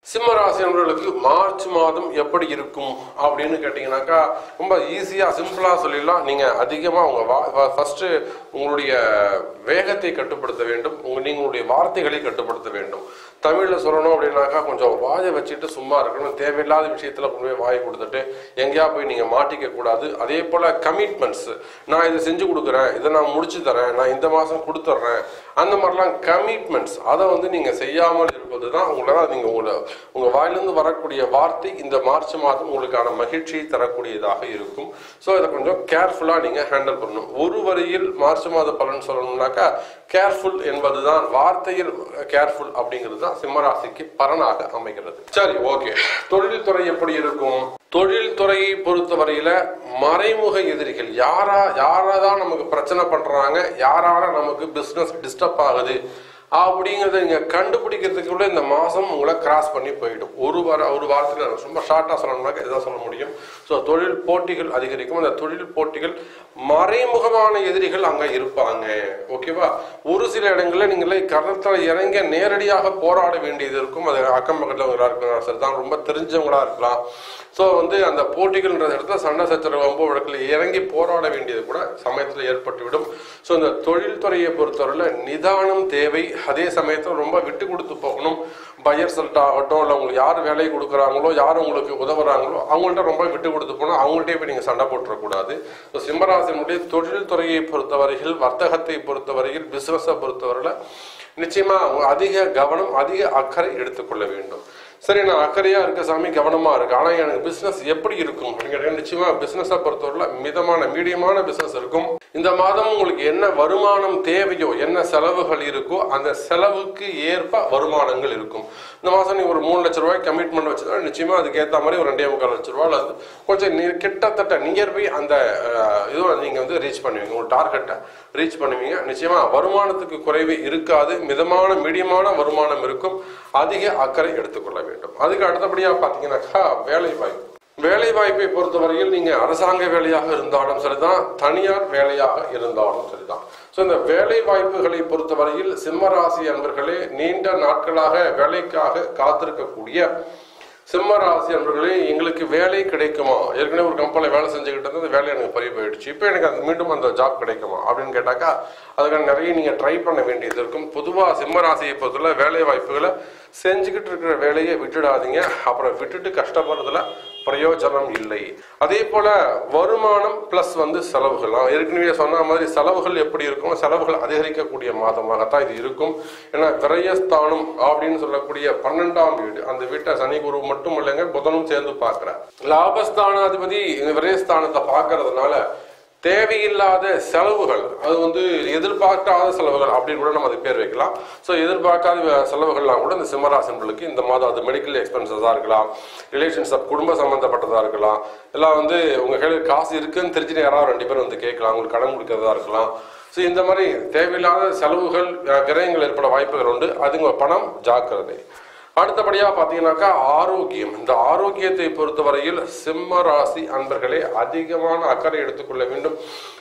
சிம்ம ராசி நண்பர்களுக்கு மார்ச் மாதம் எப்படி இருக்கும் அப்படின்னு கேட்டிங்கனாக்கா ரொம்ப ஈஸியாக சிம்பிளாக சொல்லிடலாம் நீங்கள் அதிகமாக உங்கள் வா ஃபஸ்ட்டு உங்களுடைய வேகத்தை கட்டுப்படுத்த வேண்டும் உங்கள் நீங்கள் உங்களுடைய வார்த்தைகளை கட்டுப்படுத்த வேண்டும் தமிழில் சொல்லணும் அப்படின்னாக்கா கொஞ்சம் வாயை வச்சுட்டு சும்மா இருக்கணும் தேவையில்லாத விஷயத்தில் கொண்டு போய் வாயை கொடுத்துட்டு எங்கேயா போய் நீங்கள் மாட்டிக்க கூடாது அதே போல் கமிட்மெண்ட்ஸ் நான் இதை செஞ்சு கொடுக்குறேன் இதை நான் முடிச்சு தரேன் நான் இந்த மாதம் கொடுத்துட்றேன் அந்த மாதிரிலாம் கமிட்மெண்ட்ஸ் அதை வந்து நீங்கள் செய்யாமல் இருப்பது தான் உங்களால் நீங்கள் உங்களை உங்கள் வாயிலிருந்து வரக்கூடிய வார்த்தை இந்த மார்ச் மாதம் உங்களுக்கான மகிழ்ச்சியை தரக்கூடியதாக இருக்கும் ஸோ இதை கொஞ்சம் கேர்ஃபுல்லாக நீங்கள் ஹேண்டில் பண்ணணும் ஒரு வரியில் மார்ச் மாத பலன் சொல்லணும்னாக்கா கேர்ஃபுல் என்பது தான் வார்த்தையில் கேர்ஃபுல் அப்படிங்கிறது தான் சிம்மராசிக்கு பலனாக அமைகிறது சரி ஓகே தொழில்துறை எப்படி இருக்கும் தொழில்துறையை பொறுத்தவரையில மறைமுக எதிரிகள் யாரா யாராதான் நமக்கு பிரச்சனை பண்றாங்க யாரால நமக்கு பிசினஸ் டிஸ்டர்ப் ஆகுது அப்படிங்கிறத நீங்க கண்டுபிடிக்கிறதுக்குள்ள இந்த மாசம் உங்களை கிராஸ் பண்ணி போயிடும் ஒரு வார ஒரு வாரத்தில் ரொம்ப ஷார்ட்டா சொல்லணும்னாக்க இதான் சொல்ல முடியும் ஸோ தொழில் போட்டிகள் அதிகரிக்கும் அந்த தொழில் போட்டிகள் மறைமுகமான எதிரிகள் அங்க இருப்பாங்க ஓகேவா ஒரு சில இடங்களில் நீங்களே கருத்தில் இறங்க நேரடியாக போராட வேண்டியது இருக்கும் அது அக்கம் பக்கத்தில் இருக்கலாம் சரிதான் ரொம்ப தெரிஞ்சவங்களா இருக்கலாம் ஸோ வந்து அந்த போட்டிகள்ன்ற இடத்துல சண்டை சச்சரவு வம்பு வழக்கில் இறங்கி போராட வேண்டியது கூட சமயத்தில் ஏற்பட்டுவிடும் ஸோ இந்த தொழில்துறையை பொறுத்தவரையில் நிதானம் தேவை அதே சமயத்தில் ரொம்ப விட்டு கொடுத்து போகணும் பையர் செல்ட் ஆகட்டும் இல்லை உங்களுக்கு யார் வேலை கொடுக்குறாங்களோ யார் உங்களுக்கு உதவுறாங்களோ அவங்கள்ட்ட ரொம்ப விட்டு கொடுத்து போனால் அவங்கள்ட்டே போய் நீங்கள் சண்டை போட்டுறக்கூடாது ஸோ சிம்மராசினுடைய தொழில்துறையை பொறுத்தவரையில் வர்த்தகத்தை பொறுத்தவரையில் பிஸ்னஸை பொறுத்தவரையில் நிச்சயமாக அதிக கவனம் அதிக அக்கறை எடுத்துக்கொள்ள வேண்டும் சரி நான் அக்கறையா இருக்க சாமி கவனமா இருக்கு ஆனா எனக்கு பிசினஸ் எப்படி இருக்கும் அப்படிங்கிற நிச்சயமா பிசினஸை பொறுத்தவரையில மிதமான மீடியமான பிசினஸ் இருக்கும் இந்த மாதம் உங்களுக்கு என்ன வருமானம் தேவையோ என்ன செலவுகள் இருக்கோ அந்த செலவுக்கு ஏற்ப வருமானங்கள் இருக்கும் இந்த மாதம் நீ ஒரு மூணு லட்ச ரூபாய் கமிட்மெண்ட் வச்சுருந்தா நிச்சயமா அதுக்கு ஏற்ற மாதிரி ஒரு ரெண்டே முக்கால் லட்ச ரூபாய் அல்லது கொஞ்சம் நீ கிட்டத்தட்ட நியர்பை அந்த அஹ், இதுவை நீங்கள் வந்து ரீச் பண்ணுவீங்க உங்கள் டார்கெட்டை ரீச் பண்ணுவீங்க நிச்சயமா வருமானத்துக்கு குறைவு இருக்காது மிதமான மீடியமான வருமானம் இருக்கும் அதிக அக்கறை எடுத்துக்கொள்ள வேண்டும் அதுக்கு அடுத்தபடியாக பார்த்தீங்கன்னாக்கா வேலை வாய்ப்பு வேலை வாய்ப்பை பொறுத்தவரையில் நீங்க அரசாங்க வேலையாக இருந்தாலும் சரிதான் தனியார் வேலையாக இருந்தாலும் சரிதான் ஸோ இந்த வேலை வாய்ப்புகளை பொறுத்தவரையில் சிம்மராசி அன்பர்களே நீண்ட நாட்களாக வேலைக்காக காத்திருக்கக்கூடிய சிம்ம ராசி அன்பர்களே எங்களுக்கு வேலை கிடைக்குமா ஏற்கனவே ஒரு கம்பெனியில் வேலை செஞ்சுக்கிட்டு இருந்தது அந்த வேலை எனக்கு பறி போயிடுச்சு இப்போ எனக்கு அது மீண்டும் அந்த ஜாப் கிடைக்குமா அப்படின்னு கேட்டாக்கா அதுக்கான நிறைய நீங்கள் ட்ரை பண்ண வேண்டியது இருக்கும் பொதுவாக சிம்ம ராசியை பொறுத்தவரை வேலை வாய்ப்புகளை செஞ்சுக்கிட்டு இருக்கிற வேலையை விட்டுடாதீங்க அப்புறம் விட்டுட்டு கஷ்டப்படுறதுல பிரயோஜனம் இல்லை அதே போல வருமானம் பிளஸ் வந்து செலவுகள் நான் ஏற்கனவே சொன்ன மாதிரி செலவுகள் எப்படி இருக்கும் செலவுகள் அதிகரிக்கக்கூடிய மாதமாகத்தான் இது இருக்கும் ஏன்னா விரயஸ்தானம் அப்படின்னு சொல்லக்கூடிய பன்னெண்டாம் வீடு அந்த வீட்டை சனி குரு மட்டும் இல்லைங்க புதனும் சேர்ந்து பார்க்கிறார் லாபஸ்தானாதிபதி இந்த விரயஸ்தானத்தை பார்க்கறதுனால தேவையில்லாத செலவுகள் அது வந்து எதிர்பார்க்காத செலவுகள் அப்படின்னு கூட நம்ம அது பேர் வைக்கலாம் ஸோ எதிர்பார்க்காத செலவுகள்லாம் கூட இந்த சிம்மராசன்களுக்கு இந்த மாதம் அது மெடிக்கல் எக்ஸ்பென்சஸாக இருக்கலாம் ரிலேஷன்ஷிப் குடும்ப சம்மந்தப்பட்டதாக இருக்கலாம் எல்லாம் வந்து உங்கள் கையில் காசு இருக்குன்னு தெரிஞ்சுட்டு யாராவது ரெண்டு பேரும் வந்து கேட்கலாம் உங்களுக்கு கடன் கொடுக்கறதா இருக்கலாம் ஸோ இந்த மாதிரி தேவையில்லாத செலவுகள் அஹ், விரயங்கள் ஏற்பட வாய்ப்புகள் உண்டு அதுங்க பணம் ஜாக்கிரதை அடுத்தபடியாக பார்த்தீங்கன்னாக்கா ஆரோக்கியம் இந்த ஆரோக்கியத்தை பொறுத்தவரையில் சிம்ம ராசி அன்பர்களே அதிகமான அக்கறை எடுத்துக்கொள்ள வேண்டும்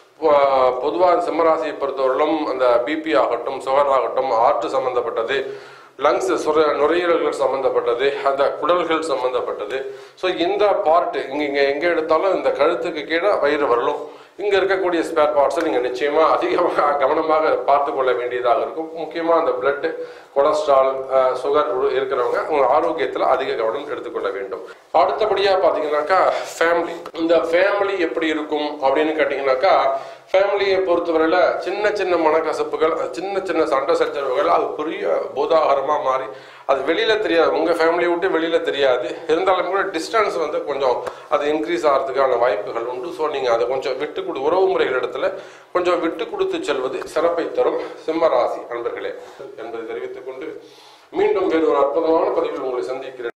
பொதுவாக சிம்ம ராசியை பொறுத்தவரையிலும் அந்த பிபி ஆகட்டும் சுகர் ஆகட்டும் ஆற்று சம்பந்தப்பட்டது லங்ஸ் சுர நுரையீரல்கள் சம்பந்தப்பட்டது அந்த குடல்கள் சம்பந்தப்பட்டது ஸோ இந்த பார்ட் இங்க இங்க எங்க எடுத்தாலும் இந்த கழுத்துக்கு கீழே வயிறு வரலும் இங்க இருக்கக்கூடிய ஸ்பேர் பார்ட்ஸை நீங்க நிச்சயமா அதிகமாக கவனமாக பார்த்து கொள்ள வேண்டியதாக இருக்கும் முக்கியமா அந்த பிளட் கொலஸ்ட்ரால் சுகர் இருக்கிறவங்க உங்க ஆரோக்கியத்துல அதிக கவனம் எடுத்துக்கொள்ள வேண்டும் அடுத்தபடியா பாத்தீங்கன்னாக்கா ஃபேமிலி இந்த ஃபேமிலி எப்படி இருக்கும் அப்படின்னு கேட்டீங்கன்னாக்கா ஃபேமிலியை பொறுத்தவரையில சின்ன சின்ன மனக்கசப்புகள் அது சின்ன சின்ன சண்டை சச்சரவுகள் அது பெரிய பூதாகரமா மாறி அது வெளியில தெரியாது உங்க ஃபேமிலியை விட்டு வெளியில தெரியாது இருந்தாலும் கூட டிஸ்டன்ஸ் வந்து கொஞ்சம் அது இன்க்ரீஸ் ஆகிறதுக்கான வாய்ப்புகள் உண்டு ஸோ நீங்க அதை கொஞ்சம் விட்டு கொடு உறவு முறைகள் இடத்துல கொஞ்சம் விட்டு கொடுத்து செல்வது சிறப்பை தரும் சிம்ம ராசி அன்பர்களே என்பதை தெரிவித்துக் கொண்டு மீண்டும் வேறு ஒரு அற்புதமான பதிவில் உங்களை சந்திக்கிறேன்